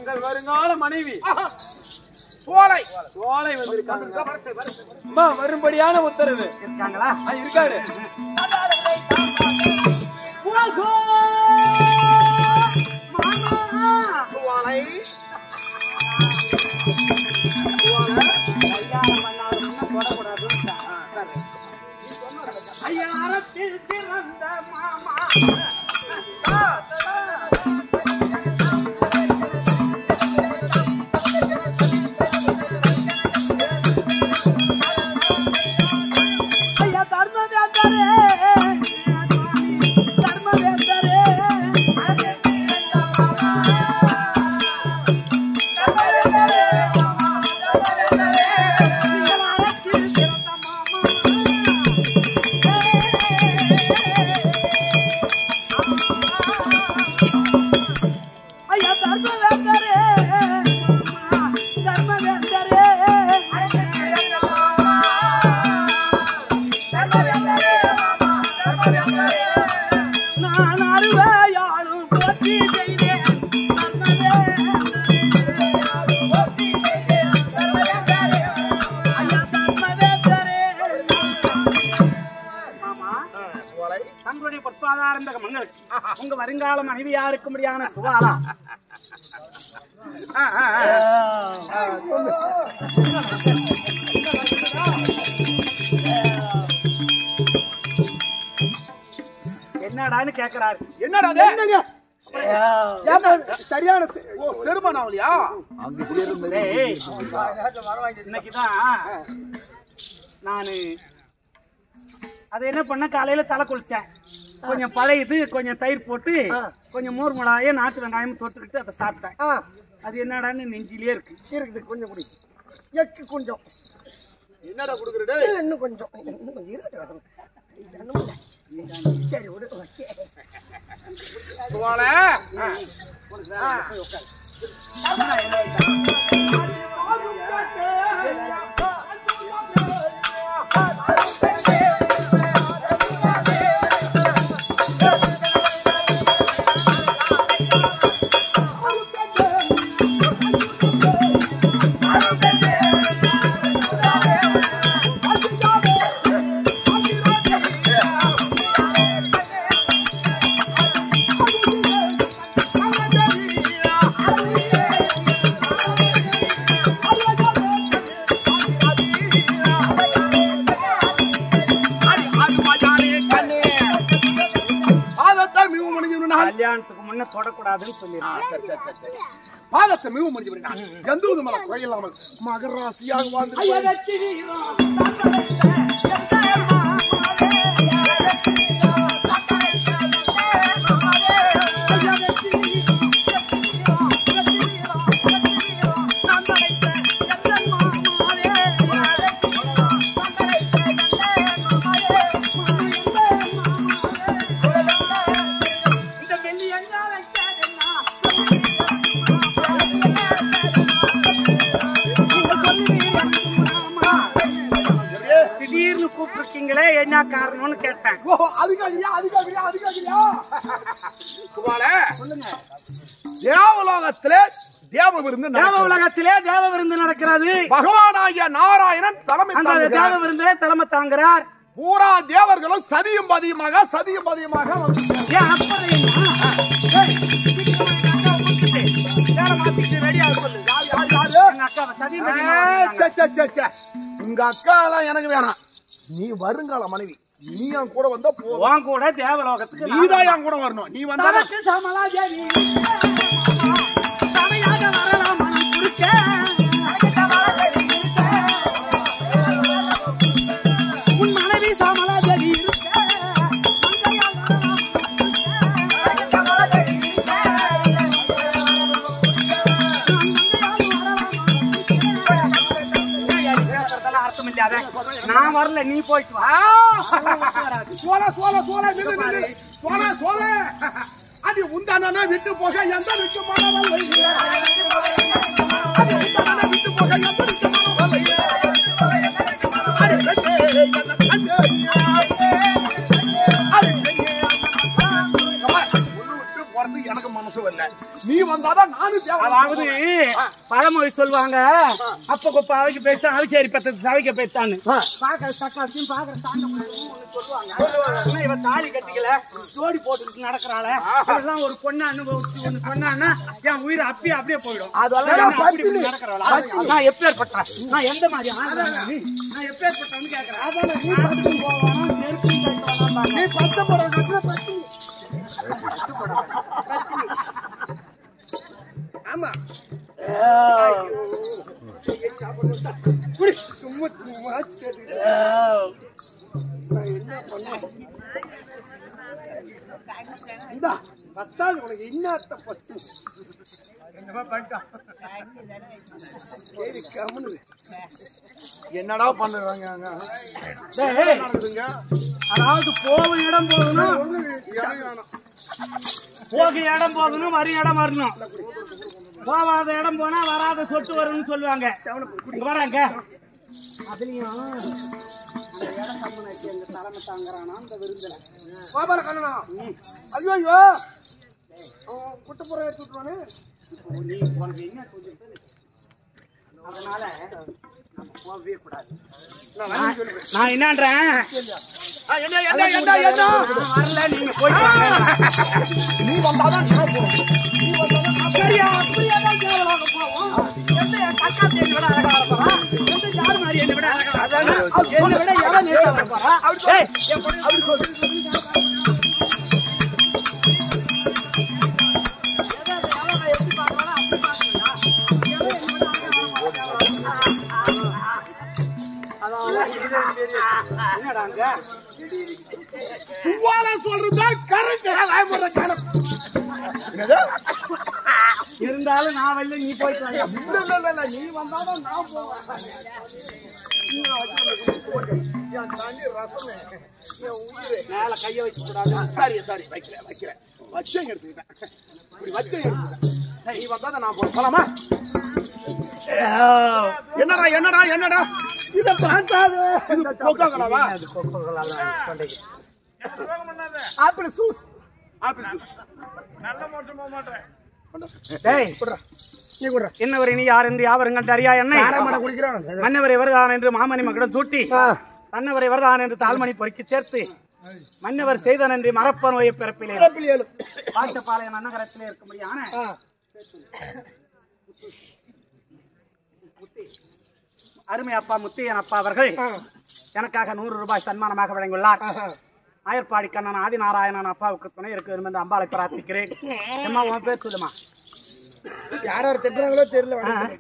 உங்கள் வருங்கால மனைவி சோலை சோலை வந்திருக்காங்க அம்மா வரும்படியான உத்தரவு இருக்காங்களா ஆ, இருக்காரு சோலை ஐயாரத்தில் பிறந்த மாமா ஐயா தர்மவேந்தரே தர்மவேந்தரே ஐயாரத்தில் பிறந்த மாமா ஐயா தர்மவேந்தரே தர்மவேந்தரே நான் அறுவையாளும் போற்றி செய்தேன் ஐயா தர்மவேந்தரே மாமா சோலை தங்களுடைய பொற்பாதாரந்த மங்களுக்கு உங்க வருங்கால மனைவியா இருக்கும்படியான சுகாலா ஆ, ஆ, ஆ. என்னடான்னு கேக்குறாரு என்னடா அது? ஏப்பா, சரியான செ- ஓ செருமனாவலியா டேய், இன்னைக்குதான் நானு அது என்ன பண்ண காலையில தலை குளிச்சேன் கொஞ்சம் பழையது கொஞ்சம் தயிர் போட்டு கொஞ்சம் மோர் மிளகாயும் நாட்டு வெங்காயம் தொட்டுக்கிட்டு அதை சாப்பிட்டேன் ஆ, அது என்னடான்னு நெஞ்சிலே இருக்கு இருக்குது கொஞ்சம் குடி எக்கு கொஞ்சம் என்னடா குடுக்குறது இன்னும் கொஞ்சம் இன்னும் கொஞ்சம் இருக்கட்டும். இன்னும் இல்லை. சரி விடு ஓகே. சோலை அடி அது மஜானே கண்ணே பாதத்தை மிகவும் முடிஞ்சு கல்யாணத்துக்கு முன்ன தொடக்கூடாதுன்னு சொல்லிருக்கேன் சரி சரி சரி சரி பாதத்தை மிகவும் முடிஞ்சு விடுங்க எந்த விதமான குறை இல்லாமல் மகராசியாக வாழ்ந்து இந்த வெள்ளி எங்கால திடீர்னு கூப்பிட்டுருக்கீங்களே என்ன காரணம்னு கேட்டேன் ஓ அதுக்காகலையா அதுக்காகலையா அதுக்காகலையா குமாரே சொல்லுங்க தேவலோகத்திலே தேவ விருந்து தேவ நடக்கிறது. உலகத்திலே தேவ விருந்து நடக்கிறது பகவானாகிய நாராயணன் தலைமை அந்த தேவ தாங்குகிறார். விருந்திலே தலைமை தாங்குறார் பூரா தேவர்களும் சதியும் பதியுமாக சதியும் பதியுமாக வந்து ஏன் அப்புறம் என்ன? ஏய், சீக்கிரமா எங்க அக்காவை கூப்பிட்டு, வேலை மாத்திக்கிட்டு ready ஆக சொல்லு. யார், யார், யாரு? எங்க அக்காவை சதியும் ஆ, பதியுமா சே, வந்தாங்க. சே, சே, சே. உங்க அக்கா எல்லாம் எனக்கு வேணாம் நீ வருங்கால மனைவி நீ என் கூட வந்தா போதும் உன் கூட தேவலோகத்துக்கு நான் நீதான் என் கூட வரணும் நீ வந்தா தனக்கு சமலாஜவி தமையாக வரலாம் மனம் குறுக்க. உன் மனைவி சமலாஜவி இருக்க. மங்கையால் வரலாம் அர்த்தம் இல்லாத நான் வரல நீ போயிட்டு வா சோழ சோழ சோழ நில்லு, நில்லு. சோழ சோழ அது உந்தானா விட்டு போக எந்த விட்டு மனவல்லை அது உந்தானா விட்டு போக எந்த விட்டு மனவல்லை அது கண்ணே, என்ன கண்ணே, அது கண்ணே, அம்மா, ஒண்ணு விட்டு போறது எனக்கு மனசு வரல நீ வந்தாதான் நானும் தேவலோகம் அதாவது பழமொழி சொல்லுவாங்க அப்ப கொப்ப அவைக்கு பேச்சா அவிச்சேரி பத்தது சவைக்க பேச்சான்னு பாக்குற தக்காச்சும் பாக்குற தாண்ட சொல்லுவாங்க ஆனா இவன் தாலி கட்டிக்கல ஜோடி போட்டுக்கிட்டு நடக்கிறாள இதெல்லாம் ஒரு பொண்ணு அனுபவிச்சு ஒண்ணு சொன்னான்னா என் உயிர் அப்படியே அப்படியே போயிடும் அதெல்லாம் என்ன அப்படி பத்தினி. இப்படி நடக்கிறவளா? நான் எப்பேற்பட்டேன் நான் எந்த மாதிரி ஆளுங்க நீ? நான் எப்பேற்பட்டவன்னு கேட்கிறேன் அதானே நீ பத்து போவானா நெருப்பு கட்டுவானா நீ பச்சை போற கட்டுல பத்தி ஆமா குடி சும்மா சும்மா கேட்டுட்டு. நான் என்ன பண்ணேன் இந்தா பத்தாவது உனக்கு இன்னத்த பத்து கேள்வி கம்முனு என்னடா பண்ணுறாங்க அங்க? டேய், டேய், நடக்குதுங்க அதாவது போகும் இடம் போகணும் ஒண்ணு இடம் வேணாம். போக இடம் போகணும் வரும் இடம் வரணும் போகாத இடம் போனா வராத சொட்டு வரும்னு சொல்லுவாங்க இங்க வராங்க அதுலயும் அந்த இடம் சம்பளம் எங்க தலைமை தாங்குறானா அந்த விருந்துல பாபார கண்ணனா ஐயோ ஐயோ அவன் குட்டப்புறம் எடுத்து விட்டுருவானே இப்போ நீ உனக்கு என்ன கொஞ்சம் பேரு? அதனால நம்ம போகவே கூடாது நான் வந்து சொல்லுவேன். நான் என்னன்றேன் ஆ, என்ன என்ன என்ன என்ன நான் வரல நீங்க போயிட்டு வாங்க. நீ வந்தாதான் நான் போறேன் சரியா அப்படியே தான் கேவலாக போவோம் எந்த என் கக்கா தேடி விட அழகா இருப்பாரா எந்த யார் மாதிரி என்னை விட அழகா இருப்பாரா? என்னை விட எவன் நேரா இருப்பாரா ஏய், என் பொண்ணு அப்படி சொல்லு. எதை அதை எவன் நான் எப்படி பார்க்கறானோ அப்படி பார்க்கறியா? எவன் என்னை விட அழகா இருப்பாரா? அதான் இது தெரியும். என்னடா அங்க சுவால சொல்றதுதான் கரெக்ட் வாய்ப்புற கரெக்ட் என்னது இருந்தாலும் நான் வரல நீ போயிட்டு வாங்க இல்ல இல்ல இல்ல, இல்ல நீ வந்தாதான் நான் போவேன் நீ வைக்கிறேன். என் தண்ணி ரசமே என் உயிரே மேல கைய வச்சு கூடாது சரி சரி வைக்கிறேன் வைக்கிறேன் வச்சேன் எடுத்துக்கிட்டேன் இப்படி வச்சேன் எடுத்துக்கிட்டேன் சரி நீ வந்தாதான் நான் போறேன் போலாமா என்னடா என்னடா என்னடா இத பார்த்தாவே இது கொக்காங்களாவா ஆப்பிள் சூஸ் ஆப்பிள் ஜூஸ் டேய் நீ குடுற என்னவர் இனி யார் என்று யாவர் கண்டு அறியா என்னை ஆரம்பட குடிக்கிறான் மன்னவரை வருதான் என்று மாமணி மகடம் சூட்டி தன்னவரை வருதான் என்று தாழ்மணி பொறுக்கி சேர்த்து மன்னவர் செய்தன் என்று மரப்ப நோயை பிறப்பிலே பிள்ளைகளும் பாட்டப்பாளையம் நன்னகரத்திலே இருக்கும்படியான அருமை அப்பா முத்தையன் அப்பா அவர்கள் எனக்காக நூறு ரூபாய் சன்மானமாக வழங்கியுள்ளார் ஆயர்பாடி கண்ணன் ஆதிநாராயணன் அப்பாவுக்கு துணை இருக்க வேண்டும் என்று அம்பாளை பிரார்த்திக்கிறேன் அம்மா உன் பேர் சொல்லுமா யார் யார் திட்டுறாங்களோ தெரியல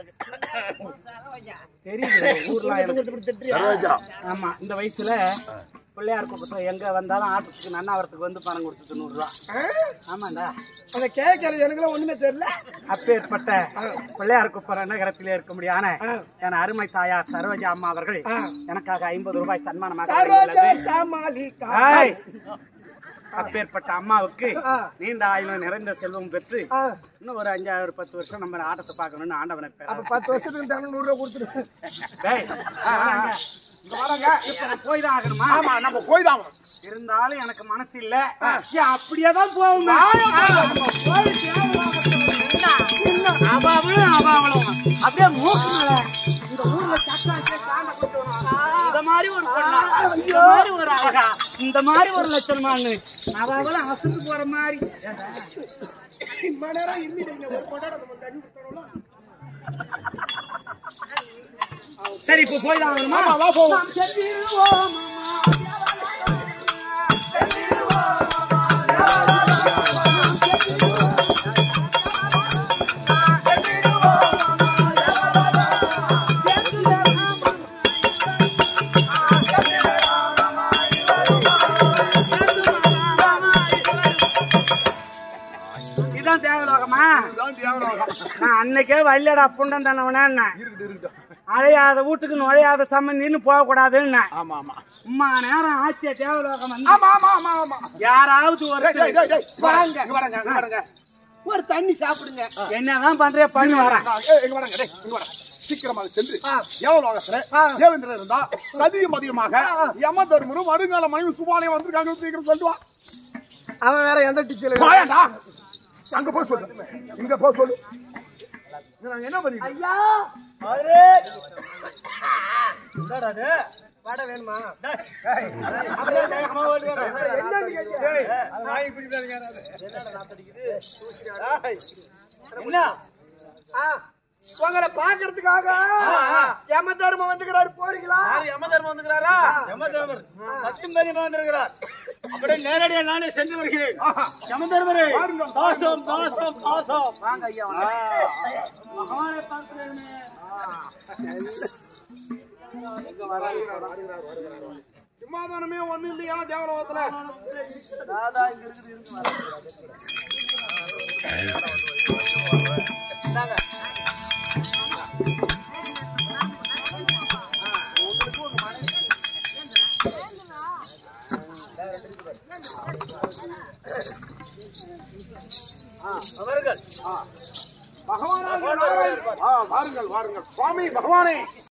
தெரியுது ஊர்ல எனக்கு ஆமா இந்த வயசுல பிள்ளையார் கூப்பிட்டு எங்க வந்தாலும் ஆட்டத்துக்கு நன்னாவரத்துக்கு வந்து பணம் கொடுத்துட்டு நூறு ரூபா ஆமாண்டா அந்த கேட்கல எனக்குலாம் ஒண்ணுமே தெரியல அப்பேற்பட்ட பிள்ளையார் குப்பர நகரத்திலே இருக்க முடியான என் அருமை தாயார் சரோஜா அம்மா அவர்கள் எனக்காக ஐம்பது ரூபாய் சன்மானமாக சரோஜா வழங்கியுள்ளது. சாமாலிகா ஏய்! அப்பேற்பட்ட அம்மாவுக்கு நீண்ட ஆயுளும் நிறைந்த செல்வம் பெற்று ஆ, இன்னும் ஒரு அஞ்சாயிரம் பத்து வருஷம் நம்ம ஆட்டத்தை பார்க்கணும்னு ஆண்டவனை அப்ப பேர பத்து வருஷத்துக்கு தானே நூறு ரூபா கொடுத்துருவேன் டேய், ஆ, ஆ, ஆ. இங்க வாடாங்க. இப்ப நான் போய் தான் ஆகணுமா ஆமா நம்ம போய் தான் இருந்தாலும் எனக்கு மனசு இல்ல ஏன் அப்படியே தான் போகும் அபாவளும் அபாவளும் அப்படியே மூக்குல இந்த ஊர்ல சக்காச்சே காண்ட கொடுத்து இந்த மாதிரி ஒரு பொண்ணா இந்த மாதிரி ஒரு அழகா இந்த மாதிரி ஒரு லட்சணமான்னு அபாவளும் அசந்து போற மாதிரி இம்ம நேரம் இருந்துட்டீங்க ஒரு கொண்டாட நம்ம தண்ணி கொடுத்தோம்ல சரி இப்ப போய் தான் ஆகணுமா வா போவோம் நாம் செல்லுவோம் இதான் தேவலோகமா இதான் தேவலோகம். நான் அன்னைக்கே வல்லியடா புண்டம் தானவனா இருக்கட்டும் இருக்கட்டும் அழையாத வீட்டுக்கு நுழையாத சம்பந்தின்னு போக கூடாதுன்னு ஆமா ஆமா உம்மா நேரம் ஆட்சிய தேவலோகம் வந்து ஆமா ஆமா ஆமா ஆமா யாராவது ஒரு டேய், டேய், டேய், டேய், வாங்க இங்க வாங்க இங்க வாங்க ஒரு தண்ணி சாப்பிடுங்க என்னதான் பண்றிய பண்ணி வரேன் நான், ஏய், இங்க வாங்க டேய் இங்க வாங்க சீக்கிரமாக சென்று எவலோகத்துல தேவேந்திரன் இருந்தா சதியும் அதிகமாக யம தர்மரும் வருங்கால மனைவி சுபாலயம் வந்திருக்காங்க சீக்கிரம் சொல்லுவா அவன் வேற எந்த டீச்சர் வாயாடா அங்க போய் சொல்லு இங்க போய் சொல்லு இங்க நாங்க என்ன பண்ணி ஐயா வடை வேணுமா என்னன்னு கேட்டியா? ஆ, உங்களை பாக்குறதுக்காக யம தர்மம் வந்துக்கிறாரு போறீங்களா யமதர்மம் வந்துக்கிறாரா யமதர்மர் சத்தியம்பதியமா வந்திருக்கிறார் அப்படியே நேரடியா நானே சென்று வருகிறேன் யமதர்மரே தாசம் தாசம் தாசம் வாங்க ஐயா மகானை பார்க்கிறேன் சிம்மாதானமே ஒண்ணு இல்லையா தேவலோகத்துல தாதா இங்க இருக்குது இருந்து வர அவர்கள் பகவானாகிய நாராயணன். ஆ, வாருங்கள் வாருங்கள் சுவாமி பகவானே